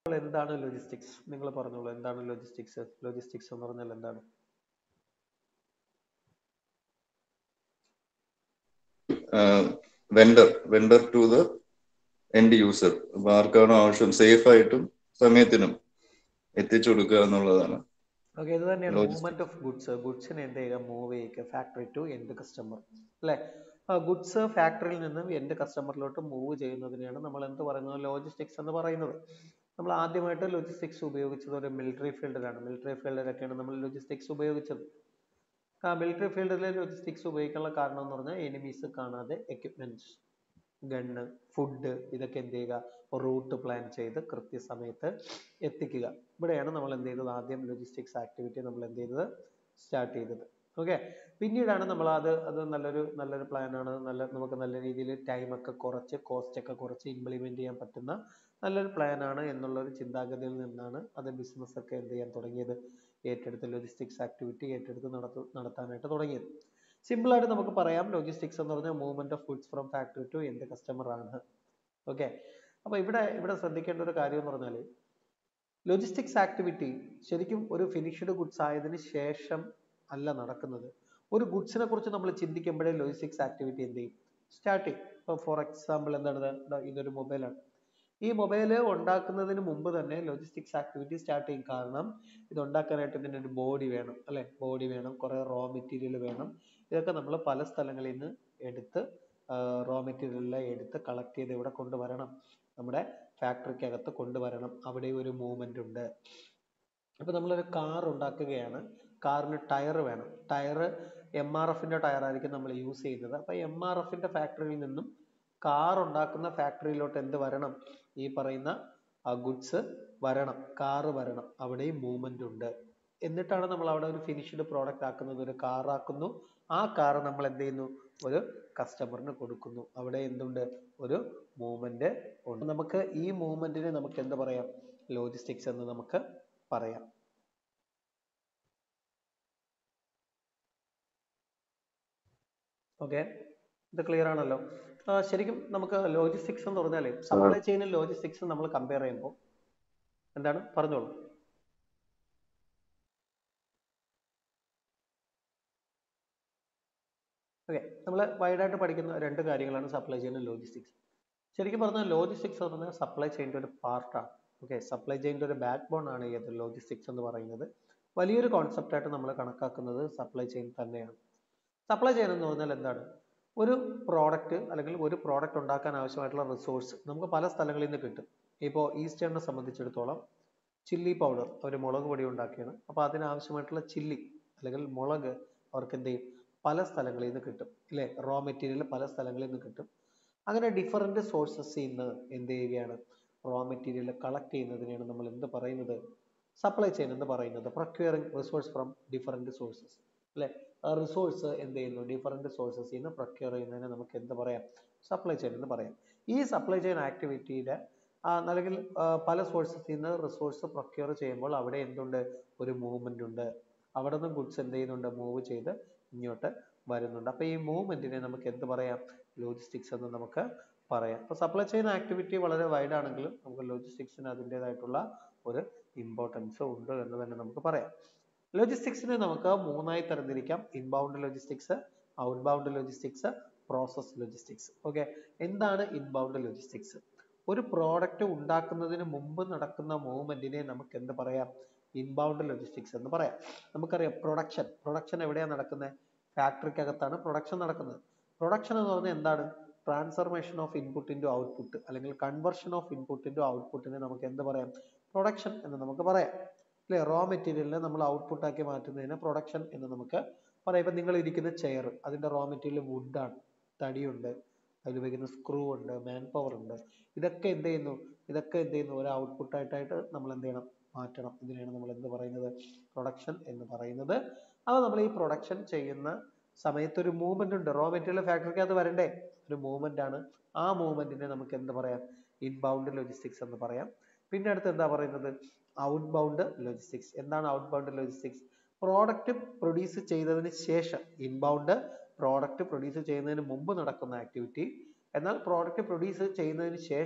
എന്താണ് ലോജിസ്റ്റിക്സ് നിങ്ങൾ പറഞ്ഞോളൂ എന്താണ് ലോജിസ്റ്റിക്സ് ലോജിസ്റ്റിക്സ് എന്ന് പറഞ്ഞാൽ എന്താണ് vendor vendor to the end user അപ്പൊ ആർക്കാണോ ആവശ്യം സേഫ് ആയിട്ടും സമയത്തിനും എത്തിച്ചു കൊടുക്കുക എന്നുള്ളതാണ് ഓക്കെ ഇത് തന്നെയാണ് Logistics. മൂവ്മെന്റ് ഓഫ് ഗുഡ്സ് ഗുഡ്സിനെ എന്ത് ചെയ്യുക മൂവ് ചെയ്യുക ഫാക്ടറി ടു എൻഡ് കസ്റ്റമർ അല്ലെ ഗുഡ്സ് ഫാക്ടറിയിൽ നിന്നും എൻഡ് കസ്റ്റമറിലോട്ട് മൂവ് ചെയ്യുന്നതിനെയാണ് നമ്മൾ എന്ത് പറയുന്നത് ലോജിസ്റ്റിക്സ് എന്ന് പറയുന്നത് നമ്മൾ ആദ്യമായിട്ട് ലോജിസ്റ്റിക്സ് ഉപയോഗിച്ചത് ഒരു മിലിറ്ററി ഫീൽഡിലാണ് മിലിറ്ററി ഫീൽഡിലൊക്കെയാണ് നമ്മൾ ലോജിസ്റ്റിക്സ് ഉപയോഗിച്ചത് ആ മിലിറ്ററി ഫീൽഡിൽ ലോജിസ്റ്റിക്സ് ഉപയോഗിക്കാനുള്ള കാരണം എന്ന് പറഞ്ഞാൽ എനിമീസ് കാണാതെ എക്യുപ്മെന്റ്സ് ഗണ്ണ് ഫുഡ് ഇതൊക്കെ എന്ത് ചെയ്യുക റൂട്ട് പ്ലാൻ ചെയ്ത് കൃത്യസമയത്ത് എത്തിക്കുക ഇവിടെയാണ് നമ്മൾ എന്ത് ചെയ്തത് ആദ്യം ലോജിസ്റ്റിക്സ് ആക്ടിവിറ്റി നമ്മൾ എന്ത് ചെയ്തത് സ്റ്റാർട്ട് ചെയ്തത് ഓക്കെ പിന്നീടാണ് നമ്മൾ അത് അത് നല്ലൊരു നല്ലൊരു പ്ലാൻ ആണ് നല്ല നമുക്ക് നല്ല രീതിയിൽ ടൈം ഒക്കെ കുറച്ച് കോസ്റ്റ് ഒക്കെ കുറച്ച് ഇംപ്ലിമെന്റ് ചെയ്യാൻ പറ്റുന്ന നല്ലൊരു പ്ലാൻ ആണ് എന്നുള്ള ഒരു ചിന്താഗതിയിൽ നിന്നാണ് അത് ബിസിനസ് ഒക്കെ എന്ത് ചെയ്യാൻ തുടങ്ങിയത് ഏറ്റെടുത്ത് ലോജിസ്റ്റിക്സ് ആക്ടിവിറ്റി ഏറ്റെടുത്ത് നടത്തു നടത്താനായിട്ട് തുടങ്ങിയത് സിമ്പിൾ ആയിട്ട് നമുക്ക് പറയാം ലോജിസ്റ്റിക്സ് എന്ന് പറഞ്ഞാൽ movement of goods from factory to end customer ആണ് ഓക്കെ അപ്പൊ ഇവിടെ ഇവിടെ ശ്രദ്ധിക്കേണ്ട ഒരു കാര്യം എന്ന് പറഞ്ഞാൽ ലോജിസ്റ്റിക്സ് ആക്ടിവിറ്റി ശരിക്കും ഒരു ഫിനിഷ്ഡ് ഗുഡ്സ് ആയതിനു ശേഷം അല്ല നടക്കുന്നത് ഒരു ഗുഡ്സിനെ കുറിച്ച് നമ്മൾ ചിന്തിക്കുമ്പോഴേ ലോജിസ്റ്റിക്സ് ആക്ടിവിറ്റി എന്ത് ചെയ്യും സ്റ്റാർട്ട് ചെയ്യും ഇപ്പോൾ ഫോർ എക്സാമ്പിൾ എന്താണ് ഇത്? ദാ ഇതൊരു മൊബൈലാണ് ഈ മൊബൈൽ ഉണ്ടാക്കുന്നതിന് മുമ്പ് തന്നെ ലോജിസ്റ്റിക്സ് ആക്ടിവിറ്റി സ്റ്റാർട്ട് ചെയ്യും കാരണം ഇത് ഉണ്ടാക്കാനായിട്ട് ഇതിന് ഒരു ബോഡി വേണം അല്ലെ ബോഡി വേണം കുറെ റോ മെറ്റീരിയൽ വേണം ഇതൊക്കെ നമ്മൾ പല സ്ഥലങ്ങളിൽ നിന്ന് എടുത്ത് റോ മെറ്റീരിയൽ എടുത്ത് കളക്ട് ചെയ്ത് ഇവിടെ കൊണ്ടുവരണം നമ്മുടെ ഫാക്ടറിക്കകത്ത് കൊണ്ടുവരണം അവിടെ ഒരു മൂവ്മെന്റ് ഉണ്ട് അപ്പൊ നമ്മളൊരു കാർ ഉണ്ടാക്കുകയാണ് കാറിന് ടയർ വേണം ടയർ എം ആർ എഫിന്റെ ടയർ ആയിരിക്കും നമ്മൾ യൂസ് ചെയ്യുന്നത് അപ്പൊ എം ആർ എഫിന്റെ ഫാക്ടറിയിൽ നിന്നും കാർ ഉണ്ടാക്കുന്ന ഫാക്ടറിയിലോട്ട് എന്ത് വരണം ഈ പറയുന്ന ഗുഡ്സ് വരണം കാറ് വരണം അവിടെയും മൂവ്മെന്റ് ഉണ്ട് എന്നിട്ടാണ് നമ്മൾ അവിടെ ഒരു ഫിനിഷ്ഡ് പ്രോഡക്റ്റ് ആക്കുന്നത് ഒരു കാർ ആക്കുന്നു ആ കാർ നമ്മൾ എന്ത് ചെയ്യുന്നു ഒരു കസ്റ്റമറിന് കൊടുക്കുന്നു അവിടെ എന്തുണ്ട് ഒരു മൂവ്മെന്റ് ഉണ്ട് നമുക്ക് ഈ മൂവ്മെന്റിനെ നമുക്ക് എന്ത് പറയാം ലോജിസ്റ്റിക്സ് എന്ന് നമുക്ക് പറയാം ഓക്കെ ഇത് ക്ലിയർ ആണല്ലോ ആ, ശരിക്കും നമുക്ക് ലോജിസ്റ്റിക്സ് എന്ന് പറഞ്ഞാൽ സപ്ലൈ ചെയിനും ലോജിസ്റ്റിക്സും നമ്മൾ കമ്പയർ ചെയ്യുമ്പോൾ എന്താണ് പറഞ്ഞോളൂ ഓക്കെ നമ്മൾ വൈഡായിട്ട് പഠിക്കുന്ന രണ്ട് കാര്യങ്ങളാണ് സപ്ലൈ ചെയിനും ലോജിസ്റ്റിക്സ് ശരിക്കും പറഞ്ഞാൽ ലോജിസ്റ്റിക്സ് എന്ന് പറഞ്ഞാൽ സപ്ലൈ ചെയിൻ്റെ ഒരു പാർട്ടാണ് ഓക്കെ സപ്ലൈ ചെയിൻ്റെ ഒരു ബാക്ക് ബോൺ ആണ് ഏത് ലോജിസ്റ്റിക്സ് എന്ന് പറയുന്നത് വലിയൊരു കോൺസെപ്റ്റ് ആയിട്ട് നമ്മൾ കണക്കാക്കുന്നത് സപ്ലൈ ചെയിൻ തന്നെയാണ് സപ്ലൈ ചെയിൻ എന്ന് പറഞ്ഞാൽ എന്താണ് ഒരു പ്രോഡക്റ്റ് അല്ലെങ്കിൽ ഒരു പ്രോഡക്റ്റ് ഉണ്ടാക്കാൻ ആവശ്യമായിട്ടുള്ള റിസോഴ്സ് നമുക്ക് പല സ്ഥലങ്ങളിൽ നിന്ന് കിട്ടും ഇപ്പോൾ ഈസ്റ്റേണിനെ സംബന്ധിച്ചിടത്തോളം ചില്ലി പൗഡർ അവർ മുളക് പൊടി ഉണ്ടാക്കിയാണ് അപ്പോൾ അതിനാവശ്യമായിട്ടുള്ള ചില്ലി അല്ലെങ്കിൽ മുളക് അവർക്ക് എന്ത് ചെയ്യും പല സ്ഥലങ്ങളിൽ നിന്ന് കിട്ടും ഇല്ലേ റോ മെറ്റീരിയൽ പല സ്ഥലങ്ങളിൽ നിന്ന് കിട്ടും അങ്ങനെ ഡിഫറൻറ്റ് സോഴ്സസിൽ നിന്ന് എന്ത് ചെയ്യുകയാണ് റോ മെറ്റീരിയൽ കളക്ട് ചെയ്യുന്നതിനെയാണ് നമ്മൾ എന്ത് പറയുന്നത് സപ്ലൈ ചെയിൻ എന്ന് പറയുന്നത് procuring resource from different sources അല്ലേ റിസോഴ്സ് എന്ത് ചെയ്യുന്നു ഡിഫറൻറ്റ് സോഴ്സസിൽ നിന്ന് പ്രൊക്യൂർ ചെയ്യുന്നതിനെ നമുക്ക് എന്ത് പറയാം സപ്ലൈ ചെയിൻ എന്ന് പറയാം ഈ സപ്ലൈ ചെയിൻ ആക്ടിവിറ്റിയുടെ അല്ലെങ്കിൽ ആ, പല സോഴ്സസിൽ നിന്ന് റിസോഴ്സ് പ്രൊക്യൂർ ചെയ്യുമ്പോൾ അവിടെ എന്തുണ്ട് ഒരു മൂവ്മെന്റ് ഉണ്ട് അവിടെ നിന്ന് ഗുഡ്സ് എന്ത് ചെയ്യുന്നുണ്ട് മൂവ് ചെയ്ത് ഇങ്ങോട്ട് വരുന്നുണ്ട് അപ്പോൾ ഈ മൂവ്മെന്റിനെ നമുക്ക് എന്ത് പറയാം ലോജിസ്റ്റിക്സ് എന്ന് നമുക്ക് പറയാം അപ്പോൾ സപ്ലൈ ചെയിൻ ആക്ടിവിറ്റി വളരെ വൈഡ് ആണെങ്കിലും നമുക്ക് ലോജിസ്റ്റിക്സിന് അതിൻ്റെതായിട്ടുള്ള ഒരു ഇമ്പോർട്ടൻസ് ഉണ്ട് എന്ന് തന്നെ നമുക്ക് പറയാം ലോജിസ്റ്റിക്സിനെ നമുക്ക് മൂന്നായി തരംതിരിക്കാം inbound logistics outbound logistics process logistics okay എന്താണ് ഇൻബൗണ്ട് ലോജിസ്റ്റിക്സ് ഒരു പ്രോഡക്റ്റ് ഉണ്ടാക്കുന്നതിന് മുമ്പ് നടക്കുന്ന മൂവ്മെന്റിനെ നമുക്ക് എന്ത് പറയാം ഇൻബൗണ്ട് ലോജിസ്റ്റിക്സ് എന്ന് പറയാം നമുക്കറിയാം പ്രൊഡക്ഷൻ പ്രൊഡക്ഷൻ എവിടെയാണ് നടക്കുന്നത് ഫാക്ടറിക്കകത്താണ് പ്രൊഡക്ഷൻ നടക്കുന്നത് പ്രൊഡക്ഷൻ എന്ന് പറഞ്ഞാൽ എന്താണ് transformation of input into output അല്ലെങ്കിൽ കൺവർഷൻ ഓഫ് ഇൻപുട്ട് ഇൻറ്റു ഔട്ട്പുട്ടിനെ നമുക്ക് എന്ത് പറയാം പ്രൊഡക്ഷൻ എന്ന് നമുക്ക് പറയാം അല്ലെ റോ മെറ്റീരിയലിനെ നമ്മൾ ഔട്ട്പുട്ട് ആക്കി മാറ്റുന്നതിന് പ്രൊഡക്ഷൻ എന്ന് നമുക്ക് പറയാം ഇപ്പം നിങ്ങൾ ഇരിക്കുന്ന ചെയർ അതിന്റെ റോ മെറ്റീരിയൽ വുഡാണ് തടിയുണ്ട് അതിൽ ഉപയോഗിക്കുന്ന സ്ക്രൂ ഉണ്ട് മാൻ പവർ ഉണ്ട് ഇതൊക്കെ എന്ത് ചെയ്യുന്നു ഇതൊക്കെ എന്ത് ചെയ്യുന്നു ഒരു ഔട്ട്പുട്ട് ആയിട്ടായിട്ട് നമ്മൾ എന്ത് ചെയ്യണം മാറ്റണം ഇതിനെയാണ് നമ്മൾ എന്ത് പറയുന്നത് പ്രൊഡക്ഷൻ എന്ന് പറയുന്നത് അത് നമ്മൾ ഈ പ്രൊഡക്ഷൻ ചെയ്യുന്ന സമയത്ത് ഒരു മൂവ്മെന്റ് ഉണ്ട് റോ മെറ്റീരിയൽ ഫാക്ടറിക്കകത്ത് വരണ്ടേ ഒരു മൂവ്മെന്റ് ആണ് ആ മൂവ്മെന്റിനെ നമുക്ക് എന്ത് പറയാം ഇൻബൗണ്ട് ലോജിസ്റ്റിക്സ് എന്ന് പറയാം പിന്നെ അടുത്ത് എന്താ പറയുന്നത് ഔട്ട് ബൗണ്ട് ലോജിസ്റ്റിക്സ് എന്താണ് outbound logistics product produce ചെയ്തതിന് ശേഷം ഇൻബൗണ്ട് പ്രോഡക്റ്റ് പ്രൊഡ്യൂസ് ചെയ്യുന്നതിന് മുമ്പ് നടക്കുന്ന ആക്ടിവിറ്റി എന്നാൽ പ്രോഡക്റ്റ് പ്രൊഡ്യൂസ് ചെയ്യുന്നതിന് ശേഷം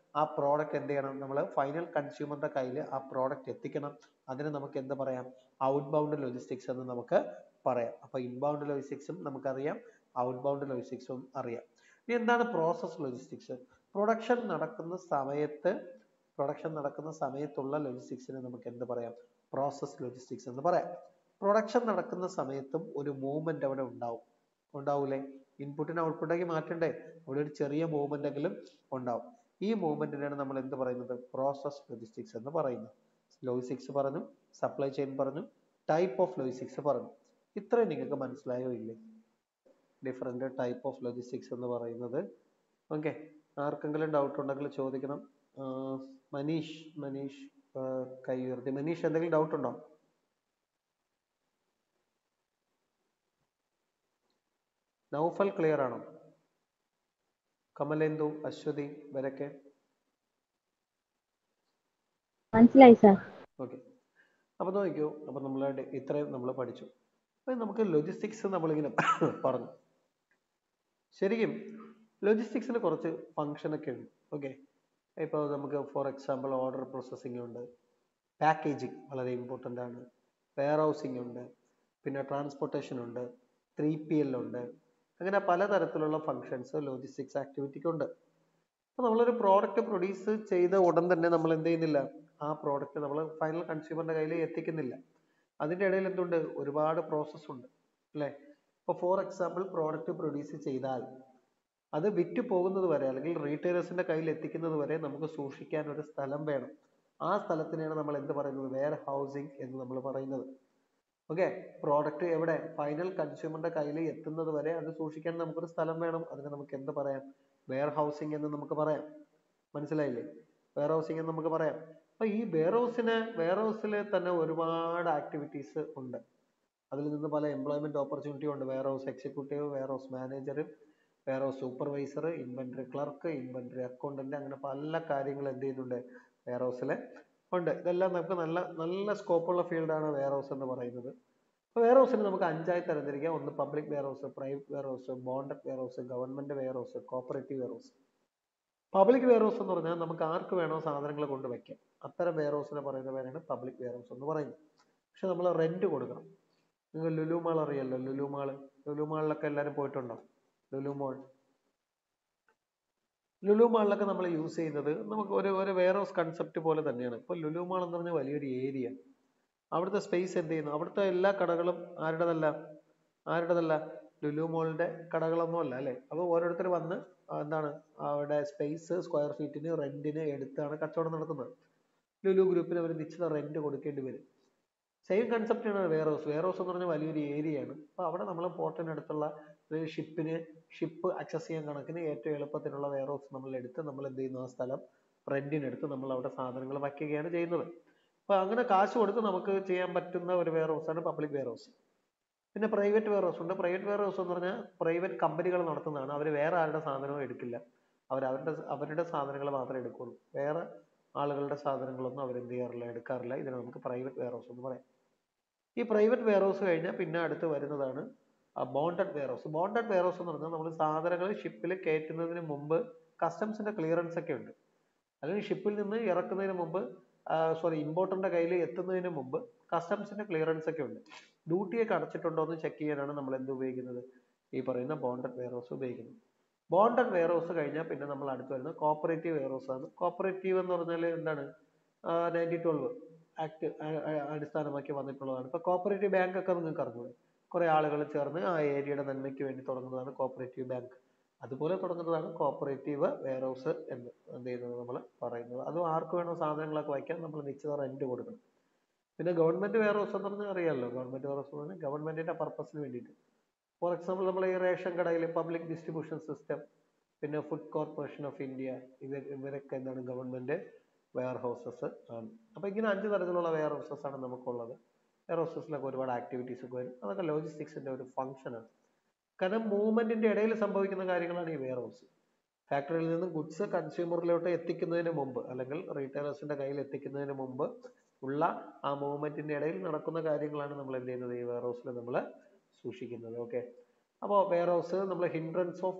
ആ പ്രോഡക്റ്റ് എന്ത് ചെയ്യണം നമ്മൾ ഫൈനൽ കൺസ്യൂമറിന്റെ കയ്യിൽ ആ പ്രോഡക്റ്റ് എത്തിക്കണം അതിന് നമുക്ക് എന്ത് പറയാം ഔട്ട് ബൗണ്ട് ലോജിസ്റ്റിക്സ് എന്ന് നമുക്ക് പറയാം അപ്പൊ ഇൻബൗണ്ട് ലോജിസ്റ്റിക്സും നമുക്കറിയാം ഔട്ട് ബൗണ്ട് ലോജിസ്റ്റിക്സും അറിയാം ഇനി എന്താണ് പ്രോസസ് ലോജിസ്റ്റിക്സ് പ്രൊഡക്ഷൻ നടക്കുന്ന സമയത്ത് പ്രൊഡക്ഷൻ നടക്കുന്ന സമയത്തുള്ള ലോജിസ്റ്റിക്സിനെ നമുക്ക് എന്ത് പറയാം പ്രോസസ് ലോജിസ്റ്റിക്സ് എന്ന് പറയാം പ്രൊഡക്ഷൻ നടക്കുന്ന സമയത്തും ഒരു മൂവ്മെന്റ് അവിടെ ഉണ്ടാവും ഉണ്ടാവൂലേ ഇൻപുട്ടിന് ഔട്ട്പുട്ടേക്ക് മാറ്റണ്ടേ അവിടെ ഒരു ചെറിയ മൂവ്മെന്റ് എങ്കിലും ഉണ്ടാവും ഈ മൂവ്മെന്റിനാണ് നമ്മൾ എന്ത് പറയുന്നത് പ്രോസസ് ലോജിസ്റ്റിക്സ് എന്ന് പറയുന്നത് ലോജിസ്റ്റിക്സ് പറഞ്ഞു സപ്ലൈ ചെയിൻ പറഞ്ഞു ടൈപ്പ് ഓഫ് ലോജിസ്റ്റിക്സ് പറഞ്ഞു ഇത്രയും നിങ്ങൾക്ക് മനസ്സിലായോ ഇല്ലേ ഡിഫറെന്റ് ടൈപ്പ് ഓഫ് ലോജിസ്റ്റിക്സ് എന്ന് പറയുന്നത് ഓക്കെ ആർക്കെങ്കിലും ഡൗട്ട് ഉണ്ടെങ്കിൽ ചോദിക്കണം ആഹ് മനീഷ് മനീഷ് ആഹ് കൈ ഉയർത്തി മനീഷ് എന്തെങ്കിലും ഡൗട്ട് ഉണ്ടോ നൗഫൽ ക്ലിയർ ആണോ കമലേന്ദു അശ്വതി ഇവരൊക്കെ മനസ്സിലായി സാർ ഓക്കെ അപ്പൊ നോക്കിക്കോ അപ്പൊ നമ്മൾ ഇത്രയും നമ്മൾ പഠിച്ചു അപ്പൊ നമുക്ക് ലോജിസ്റ്റിക്സ് നമ്മളിങ്ങനെ പറഞ്ഞു ശരിക്കും ലോജിസ്റ്റിക്സിന് കുറച്ച് ഫങ്ഷൻ ഒക്കെ ഉണ്ട് ഓക്കെ ഇപ്പോൾ നമുക്ക് ഫോർ എക്സാമ്പിൾ ഓർഡർ പ്രോസസ്സിംഗ് ഉണ്ട് പാക്കേജിങ് വളരെ ഇമ്പോർട്ടൻ്റ് ആണ് വെയർ ഹൗസിംഗ് ഉണ്ട് പിന്നെ ട്രാൻസ്പോർട്ടേഷൻ ഉണ്ട് ത്രീ പി എൽ ഉണ്ട് അങ്ങനെ പലതരത്തിലുള്ള ഫങ്ഷൻസ് ലോജിസ്റ്റിക്സ് ആക്ടിവിറ്റിക്ക് ഉണ്ട് അപ്പോൾ നമ്മളൊരു പ്രോഡക്റ്റ് പ്രൊഡ്യൂസ് ചെയ്ത ഉടൻ തന്നെ നമ്മൾ എന്ത് ചെയ്യുന്നില്ല ആ പ്രോഡക്റ്റ് നമ്മൾ ഫൈനൽ കൺസ്യൂമറിന്റെ കയ്യിൽ എത്തിക്കുന്നില്ല അതിൻ്റെ ഇടയിൽ എന്തുണ്ട് ഒരുപാട് പ്രോസസ്സ് ഉണ്ട് അല്ലേ ഇപ്പോൾ ഫോർ എക്സാമ്പിൾ പ്രോഡക്റ്റ് പ്രൊഡ്യൂസ് ചെയ്താൽ അത് വിറ്റ് പോകുന്നത് വരെ അല്ലെങ്കിൽ റീറ്റെയിലേഴ്സിന്റെ കയ്യിൽ എത്തിക്കുന്നത് വരെ നമുക്ക് സൂക്ഷിക്കാൻ ഒരു സ്ഥലം വേണം ആ സ്ഥലത്തിനെയാണ് നമ്മൾ എന്ത് പറയുന്നത് വെയർ ഹൗസിംഗ് എന്ന് നമ്മൾ പറയുന്നത് ഓക്കെ പ്രോഡക്റ്റ് എവിടെ ഫൈനൽ കൺസ്യൂമറിന്റെ കയ്യിൽ എത്തുന്നത് വരെ അത് സൂക്ഷിക്കാൻ നമുക്കൊരു സ്ഥലം വേണം അതിന് നമുക്ക് എന്ത് പറയാം വെയർ ഹൗസിംഗ് എന്ന് നമുക്ക് പറയാം മനസ്സിലായില്ലേ വെയർ ഹൗസിംഗ് എന്ന് നമുക്ക് പറയാം അപ്പൊ ഈ വെയർ ഹൗസിന് വെയർ ഹൗസിൽ തന്നെ ഒരുപാട് ആക്ടിവിറ്റീസ് ഉണ്ട് അതിൽ നിന്ന് പല എംപ്ലോയ്മെന്റ് ഓപ്പർച്യൂണിറ്റി ഉണ്ട് warehouse executive warehouse manager warehouse supervisor inventory clerk inventory accountant അങ്ങനെ പല കാര്യങ്ങൾ എന്ത് ചെയ്യുന്നുണ്ട് വെയർ ഹൗസിൽ ഉണ്ട് ഇതെല്ലാം നമുക്ക് നല്ല നല്ല സ്കോപ്പുള്ള ഫീൽഡാണ് വെയർ ഹൗസ് എന്ന് പറയുന്നത് അപ്പോൾ വെയർ ഹൗസിന് നമുക്ക് അഞ്ചായി തരംതിരിക്കാം ഒന്ന് public warehouse private warehouse bonded warehouse government warehouse cooperative warehouse public warehouse എന്ന് പറഞ്ഞാൽ നമുക്ക് ആർക്ക് വേണോ സാധനങ്ങൾ കൊണ്ട് വെക്കാം അത്തരം വെയർ ഹൗസിനെ പറയുന്ന പേരാണ് പബ്ലിക് വെയർ ഹൗസ് എന്ന് പറയുന്നത് പക്ഷെ നമ്മൾ റെന്റ് കൊടുക്കണം നിങ്ങൾ ലുലു മാൾ അറിയാലോ ലുലു മാൾ ലുലു മാളിലൊക്കെ എല്ലാവരും പോയിട്ടുണ്ടോ ലുലു മാൾ ലുലു മാളിലൊക്കെ നമ്മൾ യൂസ് ചെയ്യുന്നത് നമുക്ക് ഒരു ഒരു വെയർ ഹൗസ് കൺസെപ്റ്റ് പോലെ തന്നെയാണ് ഇപ്പോൾ ലുലു മാൾ എന്ന് പറഞ്ഞാൽ വലിയൊരു ഏരിയ അവിടുത്തെ സ്പേസ് എന്ത് ചെയ്യുന്നു അവിടുത്തെ എല്ലാ കടകളും ആരുടേതല്ല ആരുടേതല്ല ലുലു മോളിന്റെ കടകളൊന്നും അല്ല അല്ലേ അപ്പോൾ ഓരോരുത്തർ വന്ന് ആ എന്താണ് അവിടെ സ്പേസ് സ്ക്വയർ ഫീറ്റിന് റെന്റിന് എടുത്താണ് കച്ചവടം നടത്തുന്നത് ലുലു ഗ്രൂപ്പിന് അവർ നിശ്ചിത റെന്റ് കൊടുക്കേണ്ടി വരും സെയിം കൺസെപ്റ്റ് ആണ് വെയർ ഹൗസ് വെയർ ഹൗസ് എന്ന് പറഞ്ഞാൽ വലിയൊരു ഏരിയ ആണ് അപ്പോൾ അവിടെ നമ്മൾ പോർട്ടിനടുത്തുള്ള ഒരു ഷിപ്പിന് ഷിപ്പ് അക്സസ് ചെയ്യാൻ കണക്കിന് ഏറ്റവും എളുപ്പത്തിലുള്ള വെയർ ഹൗസ് നമ്മൾ എടുത്ത് നമ്മൾ എന്ത് ചെയ്യുന്നു ആ സ്ഥലം റെന്റിനെടുത്ത് നമ്മൾ അവിടെ സാധനങ്ങൾ വയ്ക്കുകയാണ് ചെയ്യുന്നത് അപ്പോൾ അങ്ങനെ കാശ് കൊടുത്ത് നമുക്ക് ചെയ്യാൻ പറ്റുന്ന ഒരു വെയർ ഹൗസ് ആണ് പബ്ലിക് വെയർ ഹൗസ് പിന്നെ പ്രൈവറ്റ് വെയർ ഹൗസ് ഉണ്ട് പ്രൈവറ്റ് വെയർ ഹൗസ് എന്ന് പറഞ്ഞാൽ പ്രൈവറ്റ് കമ്പനികൾ നടത്തുന്നതാണ് അവർ വേറെ ആരുടെ സാധനവും എടുക്കില്ല അവർ അവരുടെ അവരുടെ സാധനങ്ങൾ മാത്രമേ എടുക്കുള്ളൂ വേറെ ആളുകളുടെ സാധനങ്ങളൊന്നും അവർ എന്ത് ചെയ്യാറില്ല എടുക്കാറില്ല ഇതിനെ നമുക്ക് പ്രൈവറ്റ് വെയർ ഹൗസ് എന്ന് പറയാം ഈ പ്രൈവറ്റ് വെയർ ഹൗസ് കഴിഞ്ഞാൽ പിന്നെ അടുത്ത് വരുന്നതാണ് bonded warehouse bonded warehouse എന്ന് പറഞ്ഞാൽ നമ്മൾ സാധനങ്ങൾ ഷിപ്പിൽ കയറ്റുന്നതിന് മുമ്പ് കസ്റ്റംസിന്റെ ക്ലിയറൻസ് ഒക്കെ ഉണ്ട് അല്ലെങ്കിൽ ഷിപ്പിൽ നിന്ന് ഇറക്കുന്നതിന് മുമ്പ് സോറി ഇമ്പോർട്ടറിന്റെ കയ്യിൽ എത്തുന്നതിന് മുമ്പ് കസ്റ്റംസിന്റെ ക്ലിയറൻസ് ഒക്കെ ഉണ്ട് ഡ്യൂട്ടിയൊക്കെ അടച്ചിട്ടുണ്ടോ എന്ന് ചെക്ക് ചെയ്യാനാണ് നമ്മൾ എന്ത് ഉപയോഗിക്കുന്നത് ഈ പറയുന്ന ബോണ്ടഡ് വെയർ ഹൗസ് ഉപയോഗിക്കുന്നത് ബോണ്ടഡ് വെയർ ഹൗസ് കഴിഞ്ഞാൽ പിന്നെ നമ്മൾ അടുത്ത് വരുന്നത് കോപ്പറേറ്റീവ് വെയർ ഹൗസ് ആണ് കോപ്പറേറ്റീവ് എന്ന് പറഞ്ഞാൽ എന്താണ് നയൻറ്റി ട്വൽവ് ആക്ട് അടിസ്ഥാനമാക്കി വന്നിട്ടുള്ളതാണ് ഇപ്പൊ കോപ്പറേറ്റീവ് ബാങ്ക് ഒക്കെ നിങ്ങൾക്ക് അറിഞ്ഞൂടെ കുറെ ആളുകൾ ചേർന്ന് ആ ഏരിയയുടെ നന്മയ്ക്ക് വേണ്ടി തുടങ്ങുന്നതാണ് കോപ്പറേറ്റീവ് ബാങ്ക് അതുപോലെ തുടങ്ങുന്നതാണ് കോപ്പറേറ്റീവ് വെയർ ഹൗസ് എന്ന് എന്ത് ചെയ്യുന്നത് നമ്മൾ പറയുന്നത് അതും ആർക്ക് വേണോ സാധനങ്ങളൊക്കെ വയ്ക്കാൻ നമ്മൾ നിശ്ചിത റെന്റ് കൊടുക്കണം പിന്നെ ഗവൺമെന്റ് വെയർ ഹൗസ് എന്ന് പറഞ്ഞാൽ അറിയാമല്ലോ ഗവൺമെന്റ് വെയർ ഹൗസ് എന്ന് പറഞ്ഞാൽ ഗവൺമെന്റിന്റെ പർപ്പസിന് വേണ്ടിയിട്ട് ഫോർ എക്സാമ്പിൾ നമ്മൾ ഈ റേഷൻ കടയിൽ പബ്ലിക് ഡിസ്ട്രിബ്യൂഷൻ സിസ്റ്റം പിന്നെ ഫുഡ് കോർപ്പറേഷൻ ഓഫ് ഇന്ത്യ ഇവർ ഇവരൊക്കെ എന്താണ് ഗവൺമെന്റ് വെയർ ഹൗസസ് ആണ് അപ്പൊ ഇങ്ങനെ അഞ്ച് തരത്തിലുള്ള വെയർ ഹൗസസ് ആണ് നമുക്കുള്ളത് വെയർ ഹൗസസിലൊക്കെ ഒരുപാട് ആക്ടിവിറ്റീസ് ഒക്കെ വരും അതൊക്കെ ലോജിസ്റ്റിക്സിന്റെ ഒരു ഫംഗ്ഷൻ ആണ് കാരണം മൂവ്മെന്റിന്റെ ഇടയിൽ സംഭവിക്കുന്ന കാര്യങ്ങളാണ് ഈ വെയർ ഹൗസ് ഫാക്ടറിയിൽ നിന്ന് ഗുഡ്സ് കൺസ്യൂമറിലോട്ട് എത്തിക്കുന്നതിന് മുമ്പ് അല്ലെങ്കിൽ റീറ്റെയിലേഴ്സിന്റെ കയ്യിൽ എത്തിക്കുന്നതിന് മുമ്പ് ഉള്ള ആ മൂവ്മെന്റിന്റെ ഇടയിൽ നടക്കുന്ന കാര്യങ്ങളാണ് നമ്മൾ എന്ത് ചെയ്യുന്നത് ഈ വെയർ ഹൗസിൽ നമ്മൾ സൂക്ഷിക്കുന്നത് ഓക്കെ അപ്പോൾ വെയർ ഹൗസ് നമ്മൾ hindrances of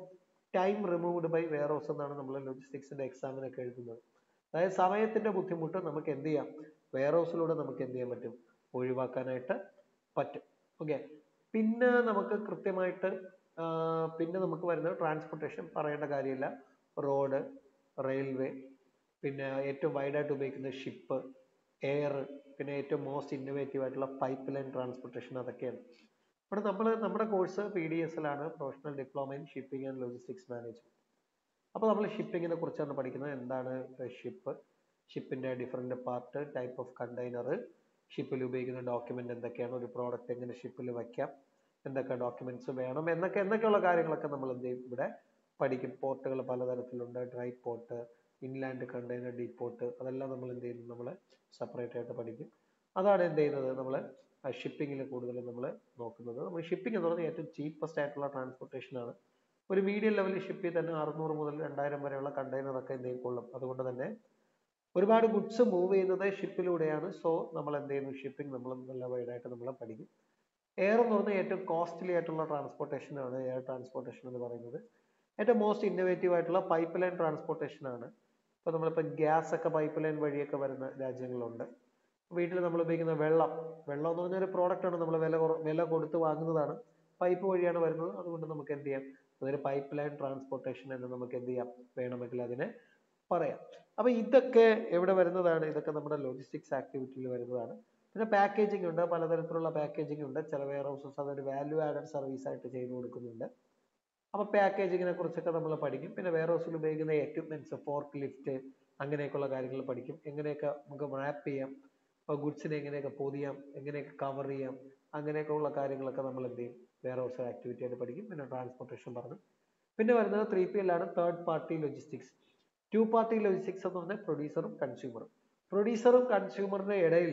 time removed by warehouse എന്നാണ് നമ്മൾ ലോജിസ്റ്റിക്സിന്റെ എക്സാമിനൊക്കെ എഴുതുന്നത് അതായത് സമയത്തിന്റെ ബുദ്ധിമുട്ട് നമുക്ക് എന്ത് ചെയ്യാം വെയർ ഹൗസിലൂടെ നമുക്ക് എന്ത് ചെയ്യാൻ പറ്റും ഒഴിവാക്കാനായിട്ട് പറ്റും ഓക്കെ പിന്നെ നമുക്ക് കൃത്യമായിട്ട് ആഹ് പിന്നെ നമുക്ക് വരുന്നത് ട്രാൻസ്പോർട്ടേഷൻ പറയേണ്ട കാര്യമില്ല റോഡ് റെയിൽവേ പിന്നെ ഏറ്റവും വൈഡായിട്ട് ഉപയോഗിക്കുന്ന ഷിപ്പ് എയർ പിന്നെ ഏറ്റവും മോസ്റ്റ് ഇന്നോവേറ്റീവ് ആയിട്ടുള്ള പൈപ്പ് ലൈൻ ട്രാൻസ്പോർട്ടേഷൻ അതൊക്കെയാണ് ഇവിടെ നമ്മൾ നമ്മുടെ കോഴ്സ് പി ഡി എസ് ആണ് professional diploma in shipping and logistics management അപ്പോൾ നമ്മൾ ഷിപ്പിങ്ങിനെ കുറിച്ചാണ് പഠിക്കുന്നത് എന്താണ് ഷിപ്പ് ഷിപ്പിന്റെ different part type of container ഷിപ്പിൽ ഉപയോഗിക്കുന്ന ഡോക്യുമെന്റ് എന്തൊക്കെയാണ് ഒരു പ്രോഡക്റ്റ് എങ്ങനെ ഷിപ്പിൽ വയ്ക്കാം എന്തൊക്കെ ഡോക്യുമെന്റ്സ് വേണം എന്നൊക്കെ എന്നൊക്കെയുള്ള കാര്യങ്ങളൊക്കെ നമ്മൾ എന്ത് ചെയ്യും ഇവിടെ പഠിക്കും പോർട്ടുകൾ പലതരത്തിലുണ്ട് dry port inland container deep port അതെല്ലാം നമ്മൾ എന്ത് ചെയ്യുന്നു നമ്മൾ സെപ്പറേറ്റ് ആയിട്ട് പഠിക്കും അതാണ് എന്ത് ചെയ്യുന്നത് നമ്മൾ ഷിപ്പിങ്ങിൽ കൂടുതൽ നമ്മൾ നോക്കുന്നത് നമ്മൾ ഷിപ്പിംഗ് എന്ന് പറഞ്ഞാൽ ഏറ്റവും ചീപ്പസ്റ്റ് ആയിട്ടുള്ള ട്രാൻസ്പോർട്ടേഷൻ ആണ് ഒരു മീഡിയം ലെവലിൽ ഷിപ്പിൽ തന്നെ അറുന്നൂറ് മുതൽ രണ്ടായിരം വരെയുള്ള കണ്ടെയ്നർ ഒക്കെ എന്ത് ചെയ്യും കൊള്ളും അതുകൊണ്ട് തന്നെ ഒരുപാട് ഗുഡ്സ് മൂവ് ചെയ്യുന്നത് ഷിപ്പിലൂടെയാണ് സോ നമ്മൾ എന്ത് ചെയ്യുന്നു ഷിപ്പിംഗ് നമ്മൾ നല്ല വൈഡായിട്ട് നമ്മൾ പഠിക്കും എയർ എന്ന് പറഞ്ഞാൽ ഏറ്റവും കോസ്റ്റ്ലി ആയിട്ടുള്ള ട്രാൻസ്പോർട്ടേഷൻ ആണ് എയർ ട്രാൻസ്പോർട്ടേഷൻ എന്ന് പറയുന്നത് ഏറ്റവും മോസ്റ്റ് ഇന്നോവേറ്റീവ് ആയിട്ടുള്ള പൈപ്പ് ലൈൻ ട്രാൻസ്പോർട്ടേഷൻ ആണ് ഇപ്പൊ നമ്മളിപ്പോ ഗ്യാസ് ഒക്കെ പൈപ്പ് ലൈൻ വഴിയൊക്കെ വരുന്ന രാജ്യങ്ങളുണ്ട് വീട്ടിൽ നമ്മൾ ഉപയോഗിക്കുന്ന വെള്ളം വെള്ളം എന്ന് പറഞ്ഞ ഒരു പ്രോഡക്റ്റ് ആണ് നമ്മൾ വില കുറ- വില കൊടുത്ത് വാങ്ങുന്നതാണ് പൈപ്പ് വഴിയാണ് വരുന്നത് അതുകൊണ്ട് നമുക്ക് എന്ത് ചെയ്യാം അതൊരു പൈപ്പ് ലൈൻ ട്രാൻസ്പോർട്ടേഷൻ എന്ന് നമുക്ക് എന്ത് ചെയ്യാം വേണമെങ്കിൽ അതിനെ പറയാം അപ്പൊ ഇതൊക്കെ എവിടെ വരുന്നതാണ് ഇതൊക്കെ നമ്മുടെ ലോജിസ്റ്റിക്സ് ആക്ടിവിറ്റിയിൽ വരുന്നതാണ് പിന്നെ പാക്കേജിംഗ് ഉണ്ട് പലതരത്തിലുള്ള പാക്കേജിംഗ് ഉണ്ട് ചില വെയർ ഹൗസസ് അതൊരു വാല്യൂ ആഡഡ് സർവീസ് ആയിട്ട് ചെയ്തു കൊടുക്കുന്നുണ്ട് അപ്പൊ പാക്കേജിങ്ങിനെ കുറിച്ചൊക്കെ നമ്മൾ പഠിക്കും പിന്നെ വെയർ ഹൗസിൽ ഉപയോഗിക്കുന്ന എക്യുപ്മെന്റ്സ് ഫോർക്ക് ലിഫ്റ്റ് അങ്ങനെയൊക്കെയുള്ള കാര്യങ്ങൾ പഠിക്കും എങ്ങനെയൊക്കെ നമുക്ക് റാപ്പ് ചെയ്യാം ഗുഡ്സിനെ എങ്ങനെയൊക്കെ പൊതിയാം എങ്ങനെയൊക്കെ കവർ ചെയ്യാം അങ്ങനെയൊക്കെ ഉള്ള കാര്യങ്ങളൊക്കെ നമ്മൾ എന്ത് ചെയ്യും വെയർ ഹൗസ് ആക്ടിവിറ്റി ആയിട്ട് പഠിക്കും പിന്നെ ട്രാൻസ്പോർട്ടേഷൻ പറഞ്ഞു പിന്നെ വരുന്നത് ത്രീ പി എൽ ആണ് third party logistics two party logistics എന്ന് പറഞ്ഞാൽ പ്രൊഡ്യൂസറും കൺസ്യൂമറും പ്രൊഡ്യൂസറും കൺസ്യൂമറിന്റെ ഇടയിൽ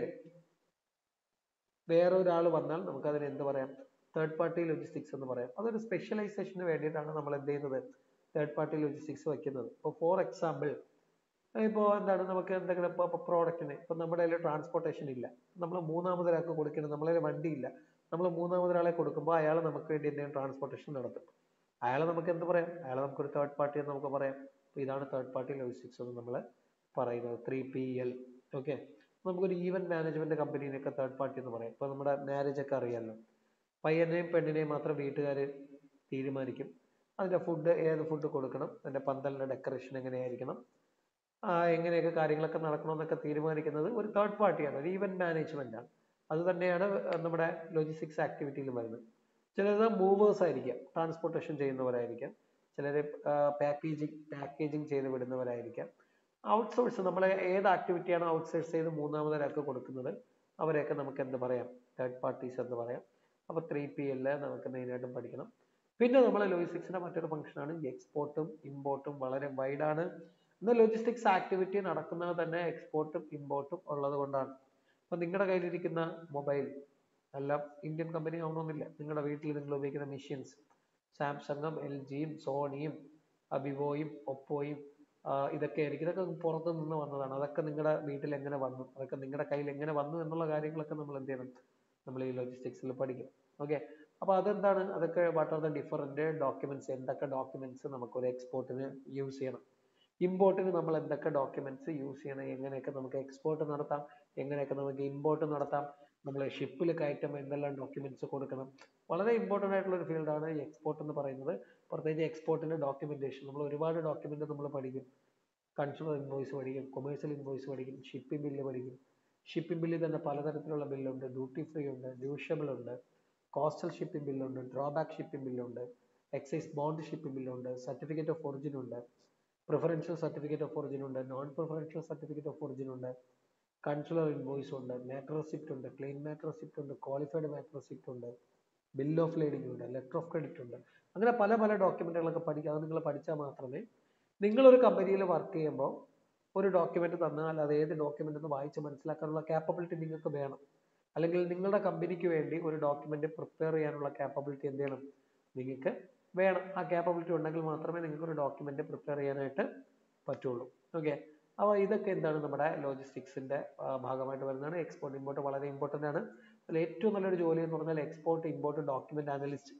വേറെ ഒരാൾ വന്നാൽ നമുക്ക് അതിന് എന്ത് പറയാം തേർഡ് പാർട്ടി ലോജിസ്റ്റിക്സ് എന്ന് പറയാം അതൊരു സ്പെഷ്യലൈസേഷന് വേണ്ടിയിട്ടാണ് നമ്മൾ എന്ത് ചെയ്യുന്നത് തേർഡ് പാർട്ടി ലോജിസ്റ്റിക്സ് വെക്കുന്നത് ഇപ്പോൾ ഫോർ എക്സാമ്പിൾ ഇപ്പോൾ എന്താണ് നമുക്ക് എന്തെങ്കിലും ഇപ്പോൾ പ്രോഡക്റ്റിന് ഇപ്പം നമ്മുടെ കയ്യിൽ ട്രാൻസ്പോർട്ടേഷൻ ഇല്ല നമ്മൾ മൂന്നാമതൊരാൾക്ക് കൊടുക്കണം നമ്മളെ കയ്യിൽ വണ്ടി ഇല്ല നമ്മൾ മൂന്നാമതൊരാളെ കൊടുക്കുമ്പോൾ അയാൾ നമുക്ക് വേണ്ടി എന്തെങ്കിലും ട്രാൻസ്പോർട്ടേഷൻ നടത്തും അയാളെ നമുക്ക് എന്ത് പറയാം അയാളെ നമുക്കൊരു തേർഡ് പാർട്ടി എന്ന് നമുക്ക് പറയാം അപ്പോൾ ഇതാണ് തേർഡ് പാർട്ടി ലോജിസ്റ്റിക്സ് എന്ന് നമ്മൾ പറയുന്നത് ത്രീ പി എൽ ഓക്കെ നമുക്കൊരു ഈവന്റ് മാനേജ്മെന്റ് കമ്പനീനെയൊക്കെ തേർഡ് പാർട്ടി എന്ന് പറയാം ഇപ്പോൾ നമ്മുടെ മാരേജ് ഒക്കെ അറിയാമല്ലോ പയ്യനെയും പെണ്ണിനെയും മാത്രം വീട്ടുകാർ തീരുമാനിക്കും അതിന്റെ ഫുഡ് ഏത് ഫുഡ് കൊടുക്കണം അതിന്റെ പന്തലിന്റെ ഡെക്കറേഷൻ എങ്ങനെയായിരിക്കണം ആ, എങ്ങനെയൊക്കെ കാര്യങ്ങളൊക്കെ നടക്കണമെന്നൊക്കെ തീരുമാനിക്കുന്നത് ഒരു തേർഡ് പാർട്ടിയാണ് ഒരു ഈവന്റ് മാനേജ്മെന്റ് ആണ് അത് തന്നെയാണ് നമ്മുടെ ലോജിസ്റ്റിക്സ് ആക്ടിവിറ്റിയിൽ വരുന്നത് ചിലത് മൂവേഴ്സ് ആയിരിക്കാം ട്രാൻസ്പോർട്ടേഷൻ ചെയ്യുന്നവരായിരിക്കാം ചിലർ പാക്കേജിങ് പാക്കേജിങ് ചെയ്ത് വിടുന്നവരായിരിക്കാം ഔട്ട്സോഴ്സ് നമ്മളെ ഏത് ആക്ടിവിറ്റിയാണ് ഔട്ട്സോഴ്സ് ചെയ്ത് മൂന്നാമതൊരാൾക്ക് കൊടുക്കുന്നത് അവരെയൊക്കെ നമുക്ക് എന്ത് പറയാം തേർഡ് പാർട്ടീസ് എന്ന് പറയാം അപ്പൊ ത്രീ പി എൽ നമുക്ക് മെയിനായിട്ടും പഠിക്കണം പിന്നെ നമ്മൾ ലോജിസ്റ്റിക്സിന്റെ മറ്റൊരു ഫംഗ്ഷനാണ് എക്സ്പോർട്ടും ഇമ്പോർട്ടും വളരെ വൈഡാണ് ഇന്ന് ലോജിസ്റ്റിക്സ് ആക്ടിവിറ്റി നടക്കുന്നത് തന്നെ എക്സ്പോർട്ടും ഇമ്പോർട്ടും ഉള്ളത് കൊണ്ടാണ് അപ്പൊ നിങ്ങളുടെ കയ്യിലിരിക്കുന്ന മൊബൈൽ എല്ലാം ഇന്ത്യൻ കമ്പനി ആവണമെന്നില്ല നിങ്ങളുടെ വീട്ടിൽ നിങ്ങൾ ഉപയോഗിക്കുന്ന മെഷീൻസ് സാംസങ്ങും എൽ ജിയും സോണിയും വിവോയും ഒപ്പോയും ഇതൊക്കെ ആയിരിക്കും ഇതൊക്കെ പുറത്തു നിന്ന് വന്നതാണ് അതൊക്കെ നിങ്ങളുടെ വീട്ടിൽ എങ്ങനെ വന്നു അതൊക്കെ നിങ്ങളുടെ കയ്യിൽ എങ്ങനെ വന്നു എന്നുള്ള കാര്യങ്ങളൊക്കെ നമ്മൾ എന്ത് ചെയ്യണം നമ്മൾ ഈ ലോജിസ്റ്റിക്സിൽ പഠിക്കും ഓക്കെ അപ്പൊ അതെന്താണ് അതൊക്കെ what are the different documents എന്തൊക്കെ ഡോക്യുമെന്റ്സ് നമുക്ക് ഒരു എക്സ്പോർട്ടിന് യൂസ് ചെയ്യണം ഇമ്പോർട്ടിന് നമ്മൾ എന്തൊക്കെ ഡോക്യുമെന്റ്സ് യൂസ് ചെയ്യണം എങ്ങനെയൊക്കെ നമുക്ക് എക്സ്പോർട്ട് നടത്താം എങ്ങനെയൊക്കെ നമുക്ക് ഇമ്പോർട്ട് നടത്താം നമ്മൾ ഷിപ്പിൽ കയറ്റുമ്പോൾ എന്തെല്ലാം ഡോക്യുമെന്റ്സ് കൊടുക്കണം വളരെ ഇമ്പോർട്ടൻ്റ് ആയിട്ടുള്ള ഒരു ഫീൽഡാണ് ഈ എക്സ്പോർട്ട് എന്ന് പറയുന്നത് പ്രത്യേകിച്ച് എക്സ്പോർട്ടിന്റെ ഡോക്യുമെന്റേഷൻ നമ്മൾ ഒരുപാട് ഡോക്യുമെന്റ് നമ്മൾ പഠിക്കും കൺസ്യൂമർ ഇൻവോയ്സ് പഠിക്കും കൊമേഴ്സ്യൽ ഇൻവോയ്സ് പഠിക്കും ഷിപ്പിംഗ് ബില്ല് പഠിക്കും ഷിപ്പിംഗ് ബില്ലിൽ തന്നെ പലതരത്തിലുള്ള ബില്ലുണ്ട് ഡ്യൂട്ടി ഫ്രീ ഉണ്ട് ഡ്യൂഷബിൾ ഉണ്ട് കോസ്റ്റൽ ഷിപ്പിംഗ് ബില്ലുണ്ട് ഡ്രോബാക്ക് ഷിപ്പിംഗ് ബില്ലുണ്ട് എക്സൈസ് ബോണ്ട് ഷിപ്പിംഗ് ബില്ലുണ്ട് സർട്ടിഫിക്കറ്റ് ഓഫ് ഒറിജിൻ ഉണ്ട് പ്രിഫറൻഷ്യൽ സർട്ടിഫിക്കറ്റ് ഓഫ് ഒറിജിൻ ഉണ്ട് non preferential certificate of origin ഉണ്ട് കൺസുലർ ഇൻവോയ്സ് ഉണ്ട് മാറ്റർ റെസിപ്റ്റ് ഉണ്ട് ക്ലെയിം മാറ്റർ റെസിപ്റ്റ് ഉണ്ട് ക്വാളിഫൈഡ് മാറ്റർ റെസിപ്റ്റ് ഉണ്ട് ബിൽ ഓഫ് ലേഡിംഗ് ഉണ്ട് ലെറ്റർ ഓഫ് ക്രെഡിറ്റ് ഉണ്ട് അങ്ങനെ പല പല ഡോക്യുമെന്റുകളൊക്കെ പഠിക്കുക അത് നിങ്ങൾ പഠിച്ചാൽ മാത്രമേ നിങ്ങളൊരു കമ്പനിയിൽ വർക്ക് ചെയ്യുമ്പോൾ ഒരു ഡോക്യുമെന്റ് തന്നാൽ അത് ഏത് ഡോക്യുമെന്റ് എന്ന് വായിച്ച് മനസ്സിലാക്കാനുള്ള കാപ്പബിലിറ്റി നിങ്ങൾക്ക് വേണം അല്ലെങ്കിൽ നിങ്ങളുടെ കമ്പനിക്ക് വേണ്ടി ഒരു ഡോക്യുമെന്റ് പ്രിപ്പയർ ചെയ്യാനുള്ള കാപ്പബിലിറ്റി എന്ത് ചെയ്യണം നിങ്ങൾക്ക് വേണം ആ കാപ്പബിലിറ്റി ഉണ്ടെങ്കിൽ മാത്രമേ നിങ്ങൾക്ക് ഒരു ഡോക്യുമെന്റ് പ്രിപ്പയർ ചെയ്യാനായിട്ട് പറ്റുള്ളൂ ഓക്കെ അപ്പോൾ ഇതൊക്കെ എന്താണ് നമ്മുടെ ലോജിസ്റ്റിക്സിന്റെ ഭാഗമായിട്ട് വരുന്നതാണ് എക്സ്പോർട്ട് ഇമ്പോർട്ട് വളരെ ഇമ്പോർട്ടൻ്റ് ആണ് അതിൽ ഏറ്റവും നല്ലൊരു ജോലി എന്ന് പറഞ്ഞാൽ എക്സ്പോർട്ട് ഇമ്പോർട്ട് ഡോക്യുമെന്റ് അനലിസ്റ്റ്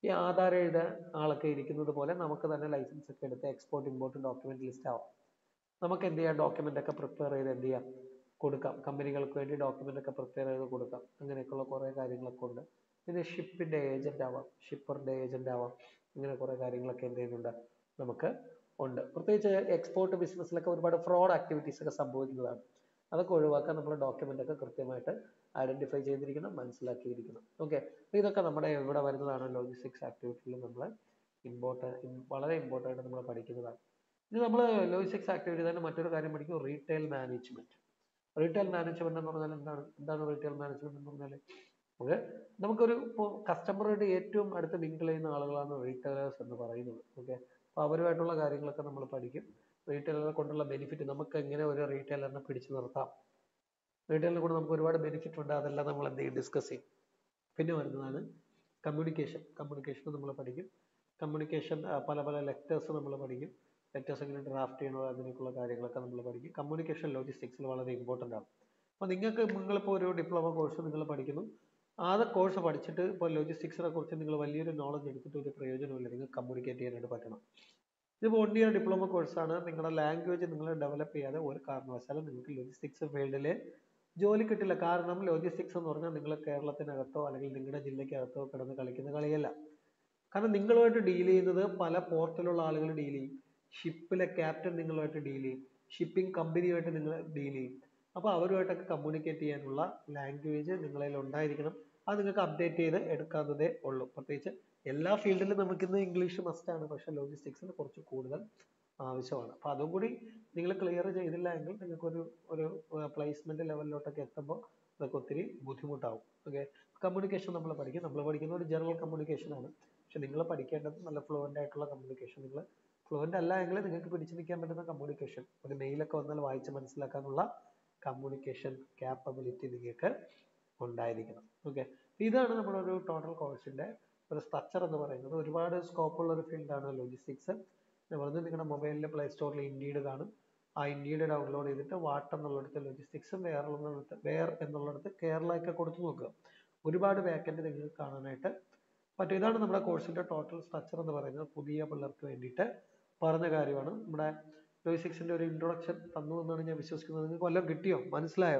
ഈ ആധാർ എഴുതാൻ ആളൊക്കെ ഇരിക്കുന്നത് പോലെ നമുക്ക് തന്നെ ലൈസൻസ് ഒക്കെ എടുത്ത് എക്സ്പോർട്ട് ഇമ്പോർട്ട് ഡോക്യുമെന്റ് ലിസ്റ്റ് ആവാം നമുക്ക് എന്ത് ചെയ്യാം ഡോക്യുമെന്റ് ഒക്കെ പ്രിപ്പയർ ചെയ്ത് എന്ത് ചെയ്യാം കൊടുക്കാം കമ്പനികൾക്ക് വേണ്ടി ഡോക്യുമെന്റ് ഒക്കെ പ്രിപ്പയർ ചെയ്ത് കൊടുക്കാം അങ്ങനെയൊക്കെയുള്ള കുറേ കാര്യങ്ങളൊക്കെ ഉണ്ട് പിന്നെ ഷിപ്പിന്റെ ഏജന്റ് ആവാം ഷിപ്പറിന്റെ ഏജന്റ് ആവാം ഇങ്ങനെ കുറേ കാര്യങ്ങളൊക്കെ എന്ത് ചെയ്യുന്നുണ്ട് നമുക്ക് ഉണ്ട് പ്രത്യേകിച്ച് എക്സ്പോർട്ട് ബിസിനസ്സിലൊക്കെ ഒരുപാട് ഫ്രോഡ് ആക്ടിവിറ്റീസ് ഒക്കെ സംഭവിക്കുന്നതാണ് അതൊക്കെ ഒഴിവാക്കാൻ നമ്മൾ ഡോക്യുമെന്റ് ഒക്കെ കൃത്യമായിട്ട് ഐഡന്റിഫൈ ചെയ്തിരിക്കണം മനസ്സിലാക്കിയിരിക്കണം ഓക്കെ ഇതൊക്കെ നമ്മുടെ ഇവിടെ വരുന്നതാണ് ലോജിസ്റ്റിക്സ് ആക്ടിവിറ്റിയിൽ നമ്മൾ ഇമ്പോർട്ടൻ്റ് വളരെ ഇമ്പോർട്ടൻ്റ് ആയിട്ട് നമ്മൾ പഠിക്കുന്നതാണ് ഇനി നമ്മൾ ലോജിസ്റ്റിക്സ് ആക്ടിവിറ്റി തന്നെ മറ്റൊരു കാര്യം പഠിക്കും റീറ്റെയിൽ മാനേജ്മെന്റ് റീറ്റെയിൽ മാനേജ്മെന്റ് എന്ന് പറഞ്ഞാൽ എന്താണ് എന്താണ് റീറ്റെയിൽ മാനേജ്മെന്റ് എന്ന് പറഞ്ഞാൽ നമുക്ക് നമുക്കൊരു ഇപ്പോൾ കസ്റ്റമറുടെ ഏറ്റവും അടുത്ത് മിങ്കിൾ ചെയ്യുന്ന ആളുകളാണ് റീറ്റെയിലേഴ്സ് എന്ന് പറയുന്നത് ഓക്കെ അപ്പോൾ അവരുമായിട്ടുള്ള കാര്യങ്ങളൊക്കെ നമ്മൾ പഠിക്കും റീറ്റെയിലറെ കൊണ്ടുള്ള ബെനിഫിറ്റ് നമുക്ക് എങ്ങനെ ഒരു റീറ്റെയിലറിനെ പിടിച്ചു നിർത്താം റീറ്റെയിലിനെ കൊണ്ട് നമുക്ക് ഒരുപാട് ബെനിഫിറ്റ് ഉണ്ട് അതെല്ലാം നമ്മൾ എന്ത് ചെയ്യും ഡിസ്കസ് ചെയ്യും പിന്നെ വരുന്നതാണ് കമ്മ്യൂണിക്കേഷൻ കമ്മ്യൂണിക്കേഷൻ നമ്മൾ പഠിക്കും കമ്മ്യൂണിക്കേഷൻ പല പല ലെക്ടേഴ്സ് നമ്മൾ പഠിക്കും ലെക്ടേഴ്സ് എങ്ങനെ ഡ്രാഫ്റ്റ് ചെയ്യണോ അങ്ങനെയൊക്കെയുള്ള കാര്യങ്ങളൊക്കെ നമ്മൾ പഠിക്കും കമ്മ്യൂണിക്കേഷൻ ലോജിസ്റ്റിക്സിൽ വളരെ ഇമ്പോർട്ടൻ്റ് ആണ് അപ്പോൾ നിങ്ങൾക്ക് നിങ്ങളിപ്പോൾ ഒരു ഡിപ്ലോമ കോഴ്സ് നിങ്ങൾ പഠിക്കുന്നു ആ കോഴ്സ് പഠിച്ചിട്ട് ഇപ്പോൾ ലോജിസ്റ്റിക്സിനെ കുറിച്ച് നിങ്ങൾ വലിയൊരു നോളജ് എടുത്തിട്ട് ഒരു പ്രയോജനമില്ല നിങ്ങൾക്ക് കമ്മ്യൂണിക്കേറ്റ് ചെയ്യാനായിട്ട് പറ്റണം ഇത് വൺ ഇയർ ഡിപ്ലോമ കോഴ്സാണ് നിങ്ങളുടെ ലാംഗ്വേജ് നിങ്ങൾ ഡെവലപ്പ് ചെയ്യാതെ ഒരു കാരണവശാലും നിങ്ങൾക്ക് ലോജിസ്റ്റിക്സ് ഫീൽഡിൽ ജോലി കിട്ടില്ല കാരണം ലോജിസ്റ്റിക്സ് എന്ന് പറഞ്ഞാൽ നിങ്ങൾ കേരളത്തിനകത്തോ അല്ലെങ്കിൽ നിങ്ങളുടെ ജില്ലയ്ക്കകത്തോ കിടന്ന് കളിക്കുന്ന കളിയല്ല കാരണം നിങ്ങളുമായിട്ട് ഡീൽ ചെയ്യുന്നത് പല പോർട്ടിലുള്ള ആളുകൾ ഡീൽ ചെയ്യും ഷിപ്പിലെ ക്യാപ്റ്റൻ നിങ്ങളുമായിട്ട് ഡീൽ ചെയ്യും ഷിപ്പിംഗ് കമ്പനിയുമായിട്ട് നിങ്ങൾ ഡീൽ ചെയ്യും അപ്പോൾ അവരുമായിട്ടൊക്കെ കമ്മ്യൂണിക്കേറ്റ് ചെയ്യാനുള്ള ലാംഗ്വേജ് നിങ്ങളിൽ ഉണ്ടായിരിക്കണം അത് നിങ്ങൾക്ക് അപ്ഡേറ്റ് ചെയ്ത് എടുക്കാവുന്നതേ ഉള്ളൂ പ്രത്യേകിച്ച് എല്ലാ ഫീൽഡിലും നമുക്കിന്ന് ഇംഗ്ലീഷ് മസ്റ്റാണ് പക്ഷെ ലോജിസ്റ്റിക്സിൽ കുറച്ച് കൂടുതൽ ആവശ്യമാണ് അപ്പോൾ അതും കൂടി നിങ്ങൾ ക്ലിയർ ചെയ്തില്ല എങ്കിൽ നിങ്ങൾക്കൊരു ഒരു പ്ലേസ്മെന്റ് ലെവലിലോട്ടൊക്കെ എത്തുമ്പോൾ അതൊക്കെ ഒത്തിരി ബുദ്ധിമുട്ടാവും ഓക്കെ കമ്മ്യൂണിക്കേഷൻ നമ്മൾ പഠിക്കും നമ്മൾ പഠിക്കുന്ന ഒരു ജനറൽ കമ്മ്യൂണിക്കേഷൻ ആണ് പക്ഷെ നിങ്ങൾ പഠിക്കേണ്ടത് നല്ല ഫ്ലുവൻ്റ് ആയിട്ടുള്ള കമ്മ്യൂണിക്കേഷൻ നിങ്ങൾ ഫ്ലുവൻ്റ് അല്ല എങ്കിൽ നിങ്ങൾക്ക് പിടിച്ചു നിൽക്കാൻ പറ്റുന്ന കമ്മ്യൂണിക്കേഷൻ ഒരു മെയിലൊക്കെ വന്നാൽ വായിച്ച് മനസ്സിലാക്കാനുള്ള കമ്മ്യൂണിക്കേഷൻ ക്യാപ്പബിലിറ്റി നിങ്ങൾക്ക് ഉണ്ടായിരിക്കണം ഓക്കെ ഇതാണ് നമ്മുടെ ഒരു ടോട്ടൽ കോഴ്സിന്റെ ഒരു സ്ട്രക്ചർ എന്ന് പറയുന്നത് ഒരുപാട് സ്കോപ്പ് ഉള്ള ഒരു ഫീൽഡാണ് ലോജിസ്റ്റിക്സ് ഞാൻ പറഞ്ഞത് നിങ്ങളുടെ മൊബൈലിലെ പ്ലേ സ്റ്റോറിൽ ഇൻഡീഡ് കാണും ആ ഇൻഡീഡ് ഡൗൺലോഡ് ചെയ്തിട്ട് വാട്ട് എന്നുള്ളിടത്ത് ലോജിസ്റ്റിക്സും വേറെ എന്നുള്ളിടത്ത് വേർ എന്നുള്ളിടത്ത് കേരള ഒക്കെ കൊടുത്തു നോക്കുക ഒരുപാട് വേക്കൻറ്റ് നിങ്ങൾക്ക് കാണാനായിട്ട് പറ്റും ഇതാണ് നമ്മുടെ കോഴ്സിന്റെ ടോട്ടൽ സ്ട്രക്ചർ എന്ന് പറയുന്നത് പുതിയ പിള്ളേർക്ക് വേണ്ടിയിട്ട് പറഞ്ഞ കാര്യമാണ് നമ്മുടെ ലോജിസ്റ്റിക്സിന്റെ ഒരു ഇൻട്രൊഡക്ഷൻ തന്നു എന്നാണ് ഞാൻ വിശ്വസിക്കുന്നത് നിങ്ങൾക്ക് വല്ലതും കിട്ടിയോ മനസ്സിലായോ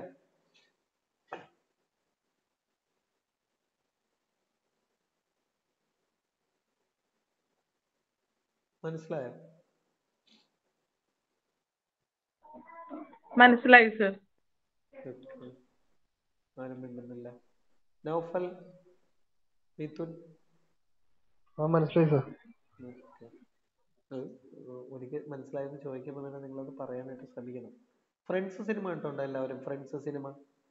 മനസ്സിലായോ മനസ്സിലായി സർ Okay. ആരും മിണ്ടുന്നില്ല നൗഫൽ മിഥുൻ ആ മനസ്സിലായി സാർ Okay. അത് ഒരിക്കൽ മനസ്സിലായെന്ന് ചോദിക്കുമ്പോൾ തന്നെ നിങ്ങളത് പറയാനായിട്ട് ശ്രമിക്കണം ഫ്രണ്ട്സ് സിനിമ കണ്ടുണ്ടോ എല്ലാവരും ഫ്രണ്ട്സ് സിനിമ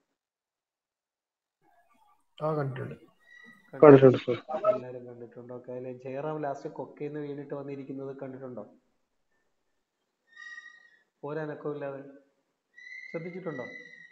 ആ കണ്ടിട്ടുണ്ട് കണ്ടിട്ടുണ്ട് സർ എല്ലാവരും കണ്ടിട്ടുണ്ടോ ഓക്കെ അതിൽ ജയറാം ലാസ്റ്റ് കൊക്കയിന്ന് വീണിട്ട് വന്നിരിക്കുന്നത് കണ്ടിട്ടുണ്ടോ ഒരനക്കവും ഇല്ലാതെ ശ്രദ്ധിച്ചിട്ടുണ്ടോ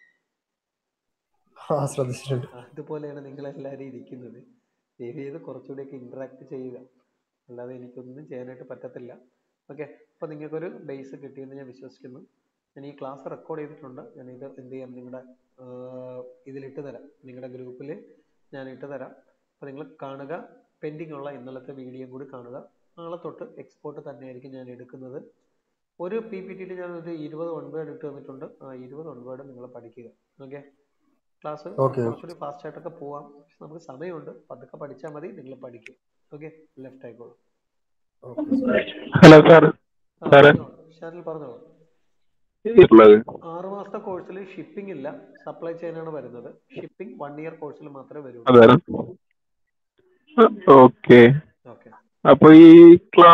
ആ ശ്രദ്ധിച്ചിട്ടുണ്ട് അതുപോലെയാണ് നിങ്ങൾ എല്ലാവരും ഇരിക്കുന്നത് ദയവ് ചെയ്ത് കുറച്ചുകൂടിയൊക്കെ ഇന്ററാക്ട് ചെയ്യുക അല്ലാതെ എനിക്കൊന്നും ചെയ്യാനായിട്ട് പറ്റത്തില്ല ഓക്കെ അപ്പോൾ നിങ്ങൾക്കൊരു ബേസ് കിട്ടിയെന്ന് ഞാൻ വിശ്വസിക്കുന്നു ഞാൻ ഈ ക്ലാസ് റെക്കോർഡ് ചെയ്തിട്ടുണ്ട് ഞാൻ ഇത് എന്ത് ചെയ്യാം നിങ്ങളുടെ ഇതിലിട്ട് തരാം നിങ്ങളുടെ ഗ്രൂപ്പിൽ ഞാൻ ഇട്ട് തരാം അപ്പോൾ നിങ്ങൾ കാണുക പെൻഡിങ് ഉള്ള ഇന്നലത്തെ വീഡിയോ കൂടി കാണുക നാളെ തൊട്ട് എക്സ്പോർട്ട് തന്നെയായിരിക്കും ഞാൻ എടുക്കുന്നത് ഒരു പി പി ടിയിൽ ഞാൻ ഒരു ഇരുപത് വൺ വേർഡ് ഇട്ട് തന്നിട്ടുണ്ട് ആ ഇരുപത് വൺ വേർഡ് നിങ്ങൾ പഠിക്കുക ഓക്കെ ക്ലാസ് Okay. കുറച്ചുകൂടി ഫാസ്റ്റ് ആയിട്ടൊക്കെ പോവാം പക്ഷെ നമുക്ക് സമയമുണ്ട് പതുക്കെ പഠിച്ചാൽ മതി നിങ്ങൾ പഠിക്കും ഓക്കെ ലെഫ്റ്റ് ആയിക്കോളൂ ഓക്കെ സാർ ഹലോ സാർ ആ, സാറേ. പറഞ്ഞോളൂ. ഷാനിൽ പറഞ്ഞോളൂ ഉള്ളത് ആറ് മാസത്തെ കോഴ്സിൽ ഷിപ്പിംഗ് ഇല്ല സപ്ലൈ ചെയിനാണ് വരുന്നത് ഷിപ്പിംഗ് വൺ ഇയർ കോഴ്സിൽ മാത്രമേ വരൂ അതെ ഓക്കെ ഓക്കെ അപ്പൊ ഈ ക്ലാസ്